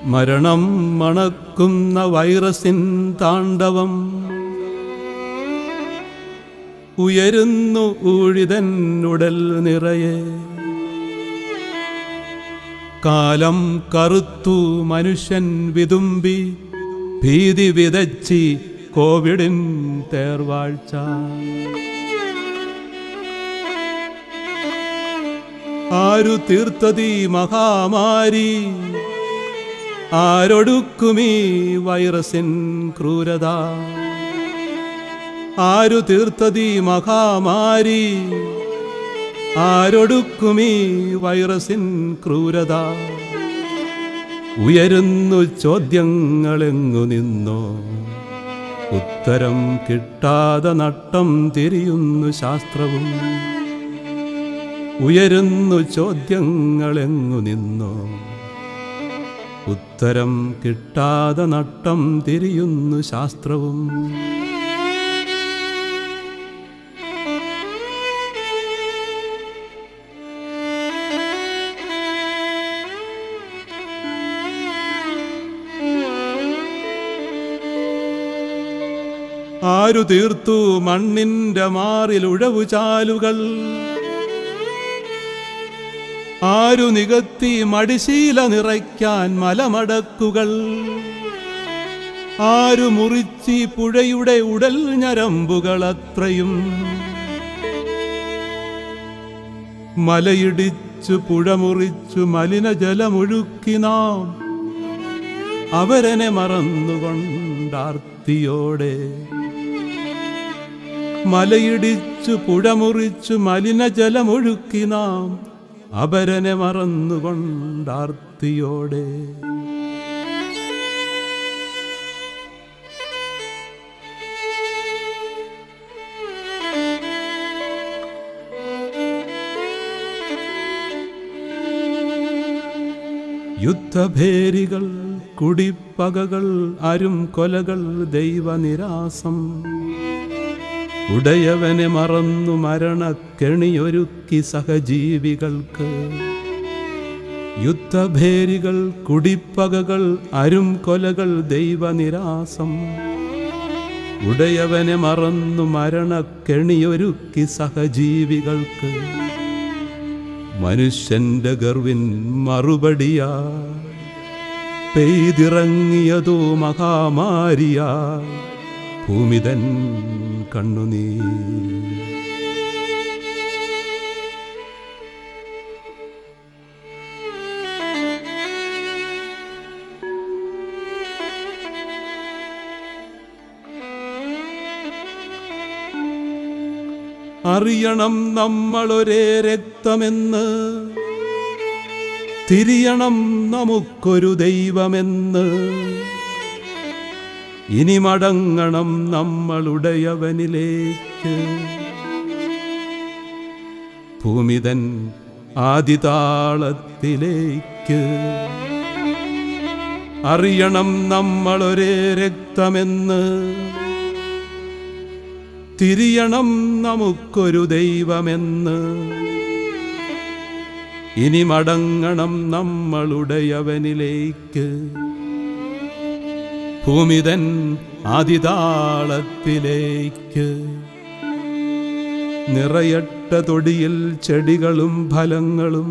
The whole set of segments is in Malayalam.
മരണം മണക്കുന്ന വൈറസിൻ താണ്ഡവം ഉയരുന്നു ഊഴിതന്നുടൽ നിറയെ കാലം കറുത്തു മനുഷ്യൻ വിതുമ്പി ഭീതി വിതച്ചി കോവിഡിൻ തേർവാഴ്ച ആരു തീർത്തതീ മഹാമാരി ആരൊടുക്കുമീ വൈറസിൻ ക്രൂരത ആരു തീർത്തതീ മഹാമാരി ആരൊടുക്കുമീ വൈറസിൻ ക്രൂരത ഉയരുന്നു ചോദ്യങ്ങളെങ്ങു നിന്നോ ഉത്തരം കിട്ടാതെ നട്ടം തിരിയുന്നു ശാസ്ത്രവും ഉയരുന്നു ചോദ്യങ്ങളെങ്ങു നിന്നോ ഉത്തരം കിട്ടാതെ നട്ടം തിരിയുന്നു ശാസ്ത്രവും ആരു തീർത്തു മണ്ണിന്റെ മാറിൽ ഉഴവുചാലുകൾ ആരു നികത്തി മടിശീല നിറയ്ക്കാൻ മലമടക്കുകൾ ആരു മുറിച്ചി പുഴയുടെ ഉടൽ ഞരമ്പുകൾ അത്രയും മലയിടിച്ചു പുഴ മുറിച്ചു മലിനജലമൊഴുക്കി നാം അവരനെ മറന്നുകൊണ്ടാർത്തിയോടെ മലയിടിച്ചു പുഴ മുറിച്ചു മലിനജലമൊഴുക്കി നാം അപരനെ മറന്നുകൊണ്ടാർത്തിയോടെ യുദ്ധഭേരികൾ കുടിപ്പകകൾ അരും കൊലകൾ ദൈവനിരാസം ഉടയവനെ മറന്നു മരണക്കെണിയൊരുക്കി സഹജീവികൾക്ക് യുദ്ധഭേരികൾ കുടിപ്പകകൾ അരും കൊലകൾ ദൈവനിരാസം ഉടയവനെ മറന്നു മരണക്കെണിയൊരുക്കി സഹജീവികൾക്ക് മനുഷ്യന്റെ ഗർവിൻ മറുപടിയാ പെയ്തിറങ്ങിയതോ മഹാമാരിയാ ഭൂമിതൻ കണ്ണുനീ അറിയണം നമ്മളൊരേ രക്തമെന്ന് തിരിയണം നമുക്കൊരു ദൈവമെന്ന് ഇനി മടങ്ങണം നമ്മളുടയവനിലേക്ക് ഭൂമിതൻ ആദിതാളത്തിലേക്ക് അറിയണം നമ്മളൊരേ രക്തമെന്ന് തിരിയണം നമുക്കൊരു ദൈവമെന്ന് ഇനി മടങ്ങണം നമ്മളുടയവനിലേക്ക് ഭൂമിതൻ ആദിതാളത്തിലേക്ക് നിറയട്ട തൊടിയിൽ ചെടികളും ഫലങ്ങളും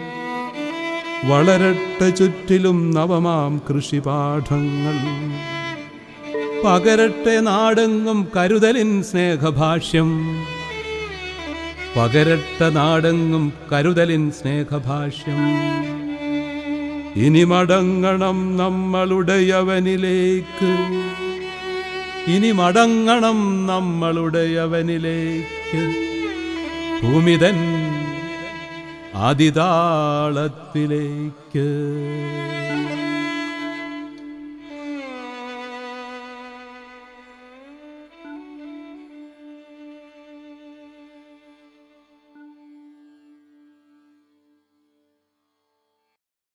വളരട്ട ചുറ്റിലും നവമാം കൃഷിപാഠങ്ങൾ പകരട്ടെ നാടെങ്ങും കരുതലിൻ സ്നേഹഭാഷ്യം പകരട്ട നാടെങ്ങും കരുതലിൻ സ്നേഹഭാഷ്യം ഇനി മടങ്ങണം നമ്മളുടയവനിലേക്ക് ഇനി മടങ്ങണം നമ്മളുടയവനിലേക്ക് ഭൂമിതൻ ആദിതാളത്തിലേക്ക്